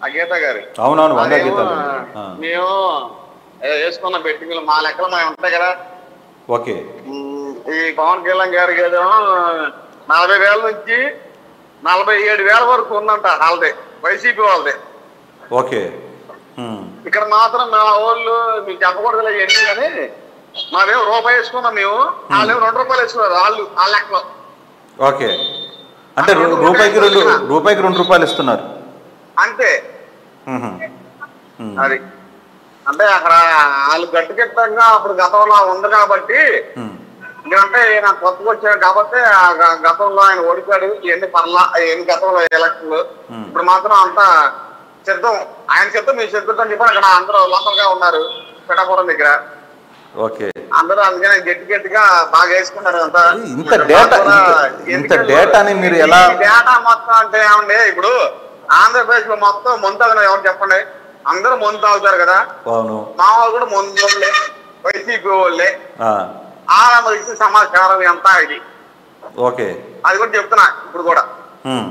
ఆ గీత గారు అవునవును వంద అదేమో, గీతాలు ఆ, మేము ఏదో వేసుకున్న బెట్టింగ్లు మా లెక్కలు మేము ఉంటాయి కదా ఓకే ఉమ్, ఈ పవన్ కళ్యాణ్ గారికి ఏదో నలభై వేల నుంచి నలభై ఏడు వేల వరకు ఉందంట వాళ్ళది వైసీపీ వాళ్ళది ఓకే ఉమ్, ఇక్కడ మాత్రం మా వాళ్ళు మీకు చెప్పకూడదు ఎన్ని కానీ మాదేమో రూపాయి వేసుకున్నాం మేము వాళ్ళేమో రెండు రూపాయలు వేసుకున్నారు వాళ్ళు వాళ్ళ లెక్కలో ఓకే అంటే రూ- రూపాయికి రెండు రూపాయికి రెండు రూపాయలు ఇస్తున్నారు అంతే ఉహు, ఉమ్, అది అంటే అక్కడ వాళ్ళు గట్టుకెట్టంగా అప్పుడు గతంలో ఉంది కాబట్టి ఉమ్, ఎందుకంటే ఈయన కొత్తగా వచ్చాడు కాబట్టి ఆ గ- గతంలో ఆయన ఓడిపోయాడు ఇవన్నీ పర్లా ఇవన్నీ గతంలో ఎలక్షన్లు Hmm. ఇప్పుడు మాత్రం అంతా సిద్ధం ఆయన సిద్ధం మీ సిద్ధం అని చెప్పి అక్కడ అందరూ లోకల్గా ఉన్నారు పిఠాపురం దగ్గర ఓకే అందరూ అందుకనే గట్టి గట్టిగా బాగా వేసుకున్నారు అంతా ఇంత డేటా ఇంత- ఇంత డేటాని మీరు ఎలా ఈ డేటా మొత్తం అంటే ఏమండి ఇప్పుడు ఆంధ్రప్రదేశ్ లో మొత్తం మందు తాగిన ఎవరు చెప్పండి అందరూ మందు తాగుతారు కదా అవును మా వాళ్ళు కూడా మందు వాళ్ళే వైసీపీ వాళ్ళే ఆ, ఆ ఇచ్చిన సమాచారం ఎంత ఇది ఓకే అది కూడా చెప్తున్నా ఇప్పుడు కూడా ఉమ్.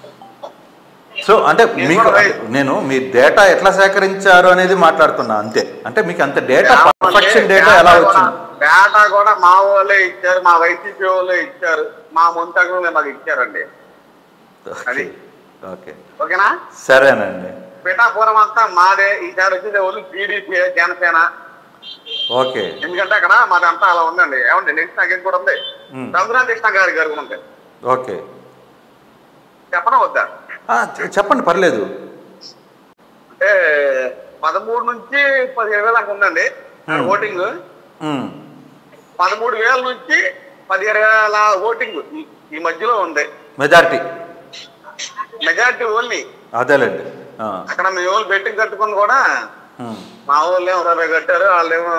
సో అంటే మీకు నేను మీ డేటా ఎట్లా సేకరించారు అనేది మాట్లాడుతున్నా అంతే అంటే మీకు అంత డేటా పర్ఫెక్షన్ డేటా ఎలా వచ్చింది డేటా కూడా మా వాళ్ళే ఇచ్చారు మా వైసీపీ వాళ్ళే ఇచ్చారు మా ముంతకులు మాకు ఇచ్చారండి అది. ఓకే ఓకేనా సరేనండి పిఠాపురం అంతా మాదే ఈసారి వచ్చేది వాళ్ళు టీడీపీ జనసేన ఓకే ఎందుకంటే అక్కడ మాది అంతా అలా ఉందండి ఏమండి నెక్స్ట్ నాకు కూడా ఉంది ఉమ్. రఘునాథ్ కృష్ణ గారి గారు కూడా ఉంది ఓకే చెప్పడం వద్దా ఆ, చె- చెప్పండి పర్లేదు అంటే పదమూడు నుంచి పదిహేడు వేల దాకా ఉందండి Hmm. ఓటింగ్ ఉమ్, పదమూడు వేల నుంచి పదిహేడు వేల ఓటింగ్ ఈ- ఈ మధ్యలో ఉంది మెజారిటీ మెజారిటీ ఓన్లీ అదేలేండి ఆ, అక్కడ మీ వాళ్ళు బెట్టింగ్ కట్టుకుని కూడా ఉమ్, మా వాళ్ళు ఏమో రూపాయి కట్టారు వాళ్ళేమో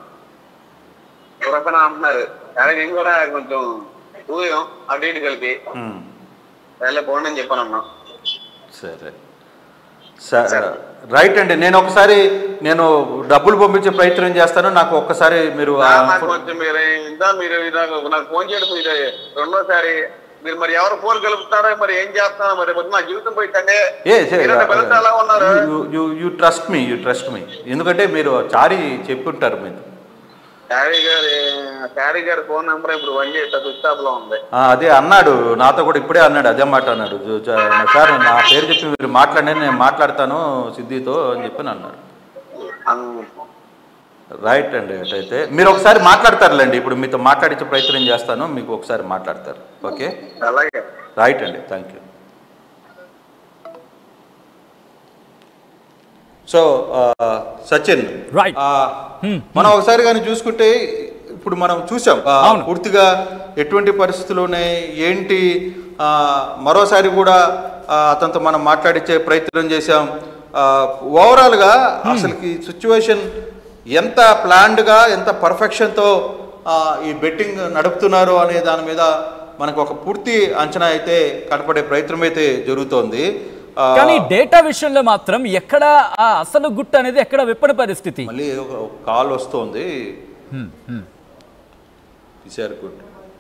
రూపాయన అంటున్నారు కానీ నేను కూడా కొంచెం ఊయం అటు ఇటు కలిపి ఉమ్. వెళ్ళే పోండి అని చెప్పాను అన్నా సరే సరే రైట్ అండి నేను ఒకసారి నేను డబ్బులు పంపించే ప్రయత్నం చేస్తాను నాకు ఒక్కసారి మీరు ఆ నాకు ఫో- కొంచెం మీరు ఇందా మీరు నాకు నాకు ఫోన్ చేయడం ఇది రెండోసారి మీరు మరి ఎవరు ఫోన్ కలుపుతారో మరి ఏం చేస్తారో మరి పొద్దున్న నా జీవితం పోయిందంటే ఏ మీరంతా పిల్లలతో ఎలా ఉన్నారు you trust me you trust me ఎందుకంటే మీరు చారి చెప్పుంటారు మీరు శారీ గారి శారీ గారి ఫోన్ నెంబర్ ఇప్పుడు వన్ చేస్తా స్విచ్ ఆఫ్ లో ఉంది ఆ, అదే అన్నాడు నాతో కూడా ఇప్పుడే అన్నాడు అదే మాట అన్నాడు జో- జా- సార్ నా పేరు చెప్పి మీరు మాట్లాడండి నేను మాట్లాడతాను సిద్ధితో అని చెప్పి అన్నాడు అం- రైట్ అండి అయితే మీరు ఒకసారి మాట్లాడతారులేండి ఇప్పుడు మీతో మాట్లాడించే ప్రయత్నం చేస్తాను మీకు ఒకసారి మాట్లాడతారు ఓకే అలాగే రైట్ అండి thank you so Sachin Right. ఆ, మనం ఒకసారి కానీ చూసుకుంటే ఇప్పుడు మనం చూసాం ఆ, అవును. పూర్తిగా ఎటువంటి పరిస్థితులు ఉన్నాయి ఏంటి ఆ, మరోసారి కూడా ఆ, అతనితో మనం మాట్లాడించే ప్రయత్నం చేశాం ఓవరాల్గా అసలుకి సిచ్యువేషన్ ఎంత ప్లాన్డ్గా ఎంత పర్ఫెక్షన్తో ఈ బెట్టింగ్ నడుపుతున్నారు అనే దాని మీద మనకు ఒక పూర్తి అంచనా అయితే కనపడే ప్రయత్నం అయితే జరుగుతోంది ఆ, కానీ డేటా విషయంలో మాత్రం ఎక్కడ ఆ అసలు గుట్టు అనేది ఎక్కడ విప్పని పరిస్థితి మళ్ళీ ఒక ఒక కాల్ వస్తోంది ఈసారి గుడ్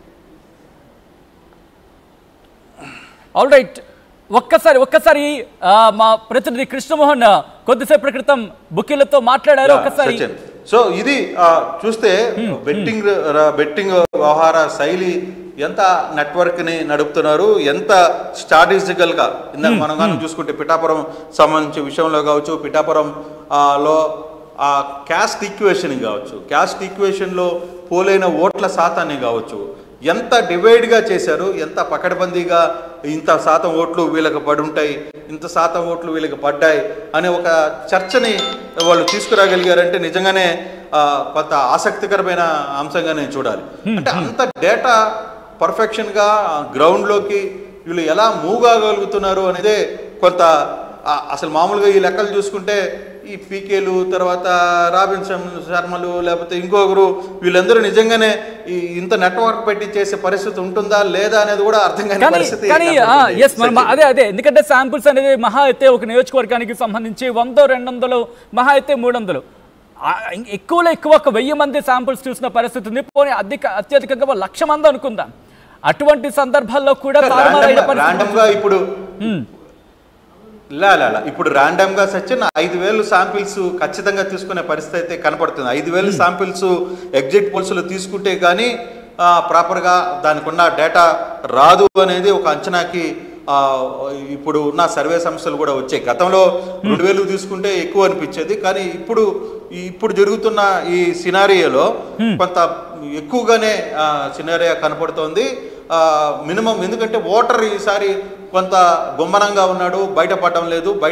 ఆల్ రైట్ ఒక్కసారి ఒక్కసారి ఆ, మా ప్రతినిధి కృష్ణమోహన్ కొద్దిసేపటి క్రితం బుకీలతో మాట్లాడారు ఒక్కసారి సచిన్ సో ఇది ఆ, చూస్తే బెట్టింగ్ ర- బెట్టింగ్ వ్యవహార శైలి ఎంత నెట్వర్క్ ని నడుపుతున్నారు ఎంత స్ట్రాటజికల్ గా ఇందాక మనం కానీ చూసుకుంటే పిఠాపురం సంబంధించిన విషయంలో కావచ్చు పిఠాపురం ఆ, లో ఆ క్యాస్ట్ ఈక్వేషన్ కావచ్చు క్యాస్ట్ ఈక్వేషన్ లో పోలైన ఓట్ల శాతాన్ని కావచ్చు ఎంత డివైడ్గా చేశారు ఎంత పకడ్బందీగా ఇంత శాతం ఓట్లు వీళ్ళకి పడి ఉంటాయి ఇంత శాతం ఓట్లు వీళ్ళకి పడ్డాయి అనే ఒక చర్చని వాళ్ళు తీసుకురాగలిగారంటే నిజంగానే ఆ, కొంత ఆసక్తికరమైన అంశంగా నేను చూడాలి అంటే అంత డేటా పర్ఫెక్షన్గా గ్రౌండ్లోకి వీళ్ళు ఎలా మూవ్ కాగలుగుతున్నారు అనేదే కొంత ఆ, అసలు మామూలుగా ఈ లెక్కలు చూసుకుంటే ఈ పీకేలు తర్వాత రాబిన్సన్ శర్మలు లేకపోతే ఇంకొకరు వీళ్ళందరూ నిజంగానే ఈ ఇంత నెట్వర్క్ పెట్టి చేసే పరిస్థితి ఉంటుందా లేదా అనేది కూడా అర్థం కాని కానీ పరిస్థితి కానీ కనపడుతుంది. ఎస్ మనం అదే అదే ఎందుకంటే శాంపుల్స్ అనేది మహా అయితే ఒక నియోజకవర్గానికి సంబంధించి వందో రెండు వందలు మహా అయితే మూడు వందలు ఆ, ఇం- ఎక్కువలో ఎక్కువ ఒక వెయ్యి మంది శాంపుల్స్ చూసిన పరిస్థితి ఉంది పోనీ అధిక అత్యధికంగా ఒక లక్ష మంది అనుకుందాం అటువంటి సందర్భాల్లో కూడా తారుమారైన Random గా- పరిస్థితి random గా ఇప్పుడు లే లే, లే. ఇప్పుడు ర్యాండమ్ గా సచిన్ ఐదు వేలు శాంపిల్స్ ఖచ్చితంగా తీసుకునే పరిస్థితి అయితే కనపడుతుంది ఐదు వేలు శాంపిల్స్ ఎగ్జిట్ పోల్స్ లో తీసుకుంటే కానీ ప్రాపర్ గా దానికి ఉన్న డేటా రాదు అనేది ఒక అంచనాకి ఆ, ఇప్పుడు ఉన్న సర్వే సంస్థలు కూడా వచ్చాయి గతంలో రెండు వేలు తీసుకుంటే ఎక్కువ అనిపించేది కానీ ఇప్పుడు ఈ- ఇప్పుడు జరుగుతున్న ఈ సినారియోలో కొంత ఎక్కువగానే సినారియా కనపడుతోంది మినిమం ఎందుకంటే ఓటర్ ఈసారి కొంత గుమ్మనంగా ఉన్నాడు బయటపడడం లేదు బయట